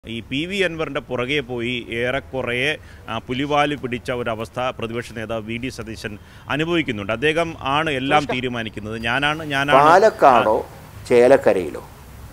ഈ P V അൻവറിൻ്റെ പുറകെ പോയി ഏറെക്കുറെ ആ, പുലിവാല് പിടിച്ച ഒരവസ്ഥ പ്രതിപക്ഷ നേതാവ് വി ഡി സതീശൻ അനുഭവിക്കുന്നുണ്ട് അദ്ദേഹം ആണ് എല്ലാം തീരുമാനിക്കുന്നത് ഞാനാണ് ഞാനാണ് പാലക്കാടോ ചേലക്കരയിലോ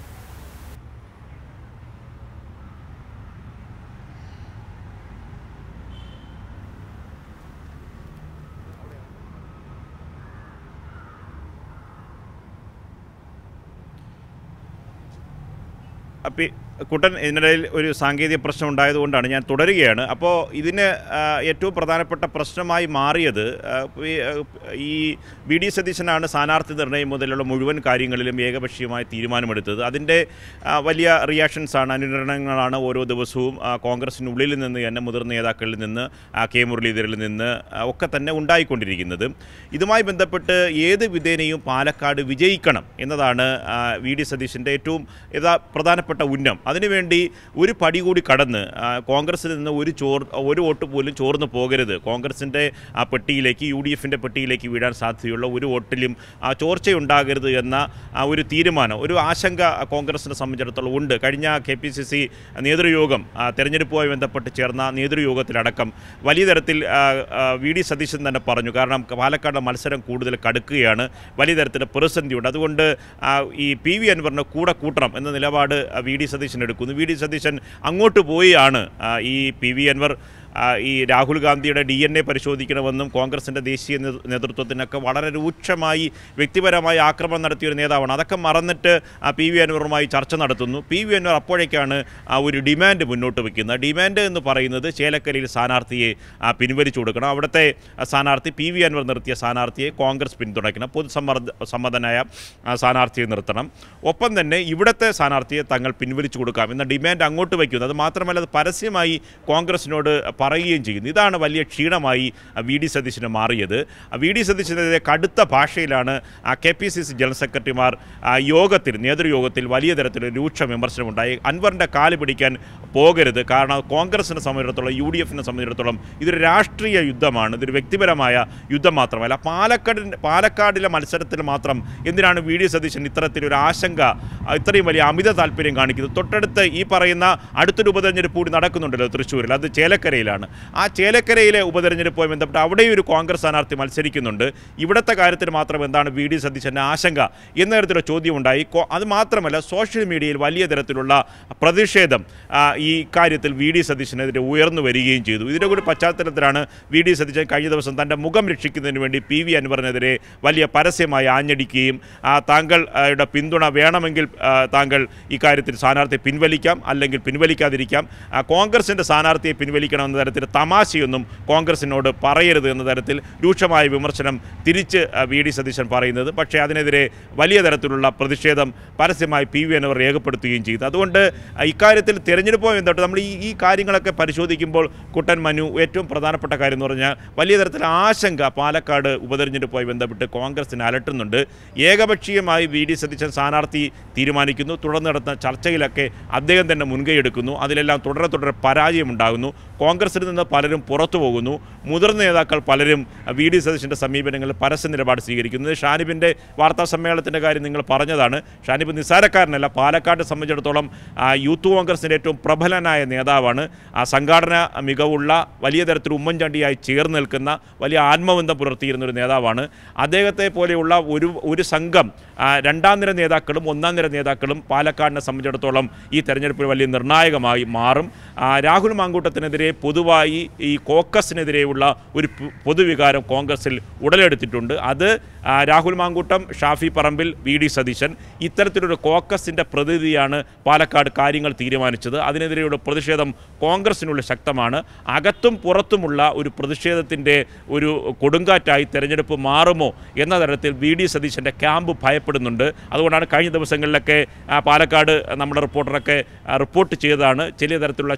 അപ്പം കുട്ടൻ ഇതിനിടയിൽ ഒരു സാങ്കേതിക പ്രശ്നം ഉണ്ടായതുകൊണ്ടാണ് ഞാൻ തുടരുകയാണ് അപ്പോൾ ഇതിന് ആ, ഏറ്റവും പ്രധാനപ്പെട്ട പ്രശ്നമായി മാറിയത് ആ, ഈ, ആ, ഈ വി ഡി സതീശനാണ് സ്ഥാനാർത്ഥി നിർണയം മുതലുള്ള മുഴുവൻ കാര്യങ്ങളിലും ഏകപക്ഷീയമായ തീരുമാനമെടുത്തത് അതിൻ്റെ ആ, വലിയ റിയാക്ഷൻസാണ് അനുരണനങ്ങളാണ് ഓരോ ദിവസവും ആ, കോൺഗ്രസിനുള്ളിൽ നിന്ന് തന്നെ മുതിർന്ന നേതാക്കളിൽ നിന്ന് ആ, കെ മുരളീധരനിൽ നിന്ന് ആ, ഒക്കെ തന്നെ ഉണ്ടായിക്കൊണ്ടിരിക്കുന്നത് ഇതുമായി ബന്ധപ്പെട്ട് ഏത് വിധേനയും പാലക്കാട് വിജയിക്കണം എന്നതാണ് ആ, വി ഡി സതീശൻ്റെ ഏറ്റവും യഥാ പ്രധാനപ്പെട്ട ഉന്നം അതിനുവേണ്ടി ഒരു പടി കൂടി കടന്ന് ആ, കോൺഗ്രസിൽ നിന്ന് ഒരു ചോർ ഒരു വോട്ട് പോലും ചോർന്ന് പോകരുത് കോൺഗ്രസിൻ്റെ ആ പെട്ടിയിലേക്ക് യു ഡി എഫിൻ്റെ പെട്ടിയിലേക്ക് വീഴാൻ സാധ്യതയുള്ള ഒരു വോട്ടിലും ആ ചോർച്ചയുണ്ടാകരുത് എന്ന ആ ഒരു തീരുമാനം ഒരു ആശങ്ക കോൺഗ്രസിനെ സംബന്ധിച്ചിടത്തോളം ഉണ്ട് കഴിഞ്ഞ കെ പി സി സി നേതൃയോഗം ആ, തെരഞ്ഞെടുപ്പുമായി ബന്ധപ്പെട്ട് ചേർന്ന നേതൃയോഗത്തിലടക്കം വലിയ തരത്തിൽ ആ, ആ, വി ഡി സതീശൻ തന്നെ പറഞ്ഞു കാരണം പാലക്കാട് മത്സരം കൂടുതൽ കടുക്കുകയാണ് വലിയ തരത്തിലുള്ള പ്രതിസന്ധിയുണ്ട് അതുകൊണ്ട് ആ, ഈ പി വി അൻവറിനെ കൂടെ കൂട്ടണം എന്ന നിലപാട് ആ, വി ഡി സതീശൻ എടുക്കുന്നു വി ഡി സതീശൻ അങ്ങോട്ട് പോയാണ് ആ, ഈ പി വി അൻവർ ആ, ഈ രാഹുൽ ഗാന്ധിയുടെ ഡി എൻ എ പരിശോധിക്കണമെന്നും കോൺഗ്രസിൻ്റെ ദേശീയ നേ- നേതൃത്വത്തിനൊക്കെ വളരെ രൂക്ഷമായി വ്യക്തിപരമായി ആക്രമണം നടത്തിയ ഒരു നേതാവാണ് അതൊക്കെ മറന്നിട്ട് ആ പി വി അൻവറുമായി ചർച്ച നടത്തുന്നു പി വി അൻവർ അപ്പോഴേക്കാണ് ആ ഒരു ഡിമാൻഡ് മുന്നോട്ട് വയ്ക്കുന്നത് ഡിമാൻഡ് എന്ന് പറയുന്നത് ചേലക്കരയിൽ സ്ഥാനാർത്ഥിയെ ആ, പിൻവലിച്ചു കൊടുക്കണം അവിടുത്തെ ആ, സ്ഥാനാർത്ഥി പി വി അൻവർ നിർത്തിയ സ്ഥാനാർത്ഥിയെ കോൺഗ്രസ് പിന്തുണയ്ക്കണം പൊതുസമ്മർദ്ദ സമ്മതനായ ആ, സ്ഥാനാർത്ഥിയെ നിർത്തണം ഒപ്പം തന്നെ ഇവിടുത്തെ സ്ഥാനാർത്ഥിയെ തങ്ങൾ പിൻവലിച്ചു കൊടുക്കാം എന്ന ഡിമാൻഡ് അങ്ങോട്ട് വയ്ക്കുന്നു അത് മാത്രമല്ല അത് പരസ്യമായി കോൺഗ്രസിനോട് പറയുകയും ചെയ്യുന്നു ഇതാണ് വലിയ ക്ഷീണമായി ആ, വി ഡി സതീശന് മാറിയത് ആ, വി ഡി സതീശനെതിരെ കടുത്ത ഭാഷയിലാണ് ആ K P C C general സെക്രട്ടറിമാർ ആ, യോഗത്തിൽ നേതൃയോഗത്തിൽ വലിയ തരത്തിലൊരു രൂക്ഷ വിമർശനമുണ്ടായി അൻവറിൻ്റെ കാല് പിടിക്കാൻ പോകരുത് കാരണം കോൺഗ്രസിനെ സംബന്ധിച്ചിടത്തോളം യു ഡി എഫിനെ സംബന്ധിച്ചിടത്തോളം ഇതൊരു രാഷ്ട്രീയ യുദ്ധമാണ് ഇതൊരു വ്യക്തിപരമായ യുദ്ധം മാത്രമല്ല പാലക്കാടിൻ്റെ പാലക്കാടിലെ മത്സരത്തിൽ മാത്രം എന്തിനാണ് വി ഡി സതീശൻ ഇത്തരത്തിലൊരു ആശങ്ക ആ, ഇത്രയും വലിയ അമിത താല്പര്യം കാണിക്കുന്നത് തൊട്ടടുത്ത് ഈ പറയുന്ന അടുത്തൊരു ഉപതെരഞ്ഞെടുപ്പ് കൂടി നടക്കുന്നുണ്ടല്ലോ തൃശ്ശൂരിൽ അത് ചേലക്കരയിലാണ് ആ ചേലക്കരയിലെ ഉപതെരഞ്ഞെടുപ്പുമായി ബന്ധപ്പെട്ട് അവിടെയും ഒരു കോൺഗ്രസ് സ്ഥാനാർത്ഥി മത്സരിക്കുന്നുണ്ട് ഇവിടുത്തെ കാര്യത്തിൽ മാത്രം എന്താണ് വി ഡി സതീശൻ്റെ ആശങ്ക എന്ന തരത്തിലുള്ള ചോദ്യമുണ്ടായി കോ- അത് മാത്രമല്ല സോഷ്യൽ മീഡിയയിൽ വലിയ തരത്തിലുള്ള പ്രതിഷേധം ആ, ഈ കാര്യത്തിൽ വി ഡി സതീശനെതിരെ ഉയർന്നു വരികയും ചെയ്തു ഇതിൻ്റെ കൂടി പശ്ചാത്തലത്തിലാണ് വി ഡി സതീശൻ കഴിഞ്ഞ ദിവസം തൻ്റെ മുഖം രക്ഷിക്കുന്നതിന് വേണ്ടി പി വി അൻവറിനെതിരെ വലിയ പരസ്യമായി ആഞ്ഞടിക്കുകയും ആ, താങ്കൾ ആ, യുടെ പിന്തുണ വേണമെങ്കിൽ ആ, താങ്കൾ ഇക്കാര്യത്തിൽ സ്ഥാനാർത്ഥിയെ പിൻവലിക്കാം അല്ലെങ്കിൽ പിൻവലിക്കാതിരിക്കാം ആ, കോൺഗ്രസിൻ്റെ സ്ഥാനാർത്ഥിയെ പിൻവലിക്കണം എന്ന തരത്തിൽ തമാശയൊന്നും കോൺഗ്രസിനോട് പറയരുത് എന്ന തരത്തിൽ രൂക്ഷമായ വിമർശനം തിരിച്ച് ആ, വി ഡി സതീശൻ പറയുന്നത് പക്ഷേ അതിനെതിരെ വലിയ തരത്തിലുള്ള പ്രതിഷേധം പരസ്യമായി പി വി അൻവർ രേഖപ്പെടുത്തുകയും ചെയ്തു അതുകൊണ്ട് ആ, ഇക്കാര്യത്തിൽ തിരഞ്ഞെടുപ്പുമായി ബന്ധപ്പെട്ട് നമ്മൾ ഈ ഈ കാര്യങ്ങളൊക്കെ പരിശോധിക്കുമ്പോൾ കുട്ടൻ മനു ഏറ്റവും പ്രധാനപ്പെട്ട കാര്യം എന്ന് പറഞ്ഞാൽ വലിയ തരത്തിൽ ആശങ്ക പാലക്കാട് ഉപതെരഞ്ഞെടുപ്പുമായി ബന്ധപ്പെട്ട് കോൺഗ്രസിന് അലട്ടുന്നുണ്ട് ഏകപക്ഷീയമായി വി ഡി സതീശൻ സ്ഥാനാർത്ഥി തീരുമാനിക്കുന്നു തുടർന്ന് നടത്തുന്ന ചർച്ചയിലൊക്കെ അദ്ദേഹം തന്നെ മുൻകൈയെടുക്കുന്നു അതിലെല്ലാം തുടരെ തുടരെ പരാജയമുണ്ടാകുന്നു കോൺഗ്രസിൽ നിന്ന് പലരും പുറത്തു പോകുന്നു മുതിർന്ന നേതാക്കൾ പലരും വി ഡി സതീശൻ്റെ സമീപനങ്ങളിൽ പരസ്യ നിലപാട് സ്വീകരിക്കുന്നത് ഷാനിബിൻ്റെ വാർത്താ സമ്മേളനത്തിൻ്റെ കാര്യം നിങ്ങൾ പറഞ്ഞതാണ് ഷാനിബ് നിസ്സാരക്കാരനല്ല പാലക്കാട് സംബന്ധിച്ചിടത്തോളം ആ, യൂത്ത് കോൺഗ്രസിൻ്റെ ഏറ്റവും പ്രബലനായ നേതാവാണ് ആ സംഘാടന മികവുള്ള വലിയ തരത്തിൽ ഉമ്മൻചാണ്ടിയായി ചേർന്ന് നിൽക്കുന്ന വലിയ ആത്മബന്ധം പുലർത്തിയിരുന്ന ഒരു നേതാവാണ് അദ്ദേഹത്തെ പോലെയുള്ള ഒരു ഒരു സംഘം ആ, രണ്ടാം നിര നേതാക്കളും ഒന്നാം നിര നേതാക്കളും പാലക്കാടിനെ സംബന്ധിച്ചിടത്തോളം ഈ തെരഞ്ഞെടുപ്പിൽ വലിയ നിർണായകമായി മാറും ആ, രാഹുൽ മാങ്കൂട്ടത്തിനെതിരെ പൊതുവായി ഈ കോക്കസിനെതിരെയുള്ള ഒരു പൊ- പൊതുവികാരം കോൺഗ്രസിൽ ഉടലെടുത്തിട്ടുണ്ട് അത് ആ, രാഹുൽ മാങ്കൂട്ടം ഷാഫി പറമ്പിൽ വി ഡി സതീശൻ ഇത്തരത്തിലൊരു കോക്കസിൻ്റെ പ്രതിനിധിയാണ് പാലക്കാട് കാര്യങ്ങൾ തീരുമാനിച്ചത് അതിനെതിരെയുള്ള പ്രതിഷേധം കോൺഗ്രസിനുള്ള ശക്തമാണ് അകത്തും പുറത്തുമുള്ള ഒരു പ്രതിഷേധത്തിൻ്റെ ഒരു കൊടുങ്കാറ്റായി തെരഞ്ഞെടുപ്പ് മാറുമോ എന്ന തരത്തിൽ വി ഡി സതീശൻ്റെ ക്യാമ്പ് ഭയപ്പെടുന്നുണ്ട് അതുകൊണ്ടാണ് കഴിഞ്ഞ ദിവസങ്ങളിലൊക്കെ ആ, പാലക്കാട് നമ്മുടെ റിപ്പോർട്ടറൊക്കെ ആ, റിപ്പോർട്ട് ചെയ്തതാണ് ചില തരത്തിലുള്ള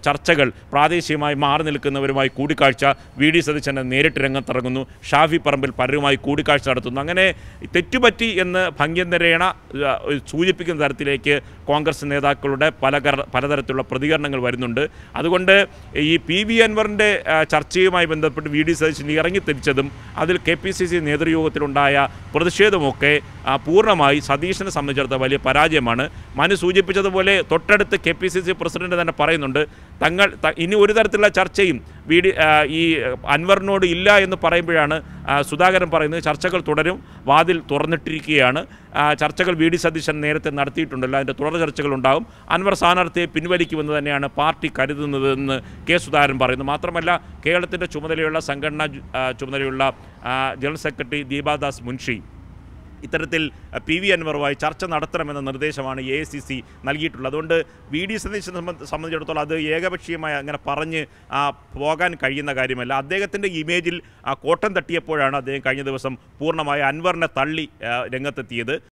ചർച്ചകൾ പ്രാദേശികമായി മാറി നിൽക്കുന്നവരുമായി കൂടിക്കാഴ്ച വി ഡി സതീശനെ നേരിട്ട് രംഗത്തിറങ്ങുന്നു ഷാഫി പറമ്പിൽ പലരുമായി കൂടിക്കാഴ്ച നടത്തുന്നു അങ്ങനെ തെറ്റുപറ്റി എന്ന് ഭംഗ്യന്തരേണ ആ, സൂചിപ്പിക്കുന്ന തരത്തിലേക്ക് കോൺഗ്രസ് നേതാക്കളുടെ പല കര- പലതരത്തിലുള്ള പ്രതികരണങ്ങൾ വരുന്നുണ്ട് അതുകൊണ്ട് ഈ പി വി അൻവറിൻ്റെ ആ, ചർച്ചയുമായി ബന്ധപ്പെട്ട് വി ഡി സതീശൻ ഇറങ്ങിത്തിരിച്ചതും അതിൽ കെ പി സി സി നേതൃയോഗത്തിലുണ്ടായ പ്രതിഷേധമൊക്കെ ആ, പൂർണ്ണമായി സതീശനെ സംബന്ധിച്ചിടത്തോളം വലിയ പരാജയമാണ് മനു സൂചിപ്പിച്ചതുപോലെ തൊട്ടടുത്ത് K P C C president തന്നെ പറയുന്നുണ്ട് തങ്ങൾ ത- ഇനി ഒരു തരത്തിലുള്ള ചർച്ചയും വി ഡി ആ, ഈ അൻവറിനോട് ഇല്ല എന്ന് പറയുമ്പോഴാണ് ആ, സുധാകരൻ പറയുന്നത് ചർച്ചകൾ തുടരും വാതിൽ തുറന്നിട്ടിരിക്കുകയാണ് ആ, ചർച്ചകൾ വി ഡി സതീശൻ നേരത്തെ നടത്തിയിട്ടുണ്ടല്ലോ അതിൻ്റെ തുടർ ചർച്ചകൾ ഉണ്ടാകും അൻവർ സ്ഥാനാർത്ഥിയെ പിൻവലിക്കുമെന്ന് തന്നെയാണ് പാർട്ടി കരുതുന്നതെന്ന് കെ സുധാകരൻ പറയുന്നു മാത്രമല്ല കേരളത്തിൻ്റെ ചുമതലയുള്ള സംഘടനാ ജു- ആ, ചുമതലയുള്ള ആ, ജനറൽ സെക്രട്ടറി ദീപാദാസ് മുൻഷി ഇത്തരത്തിൽ അഹ്, പി വി അൻവറുമായി ചർച്ച നടത്തണമെന്ന നിർദ്ദേശമാണ് എ ഐ സി സി നൽകിയിട്ടുള്ളത് അതുകൊണ്ട് വി ഡി സതീശനെ സംബന്ധ- സംബന്ധിച്ചിടത്തോളം അത് ഏകപക്ഷീയമായി അങ്ങനെ പറഞ്ഞ് ആ, പോകാൻ കഴിയുന്ന കാര്യമല്ല അദ്ദേഹത്തിൻ്റെ ഇമേജിൽ ആ കോട്ടം തട്ടിയപ്പോഴാണ് അദ്ദേഹം കഴിഞ്ഞ ദിവസം പൂർണ്ണമായി അൻവറിനെ തള്ളി ആ, രംഗത്തെത്തിയത്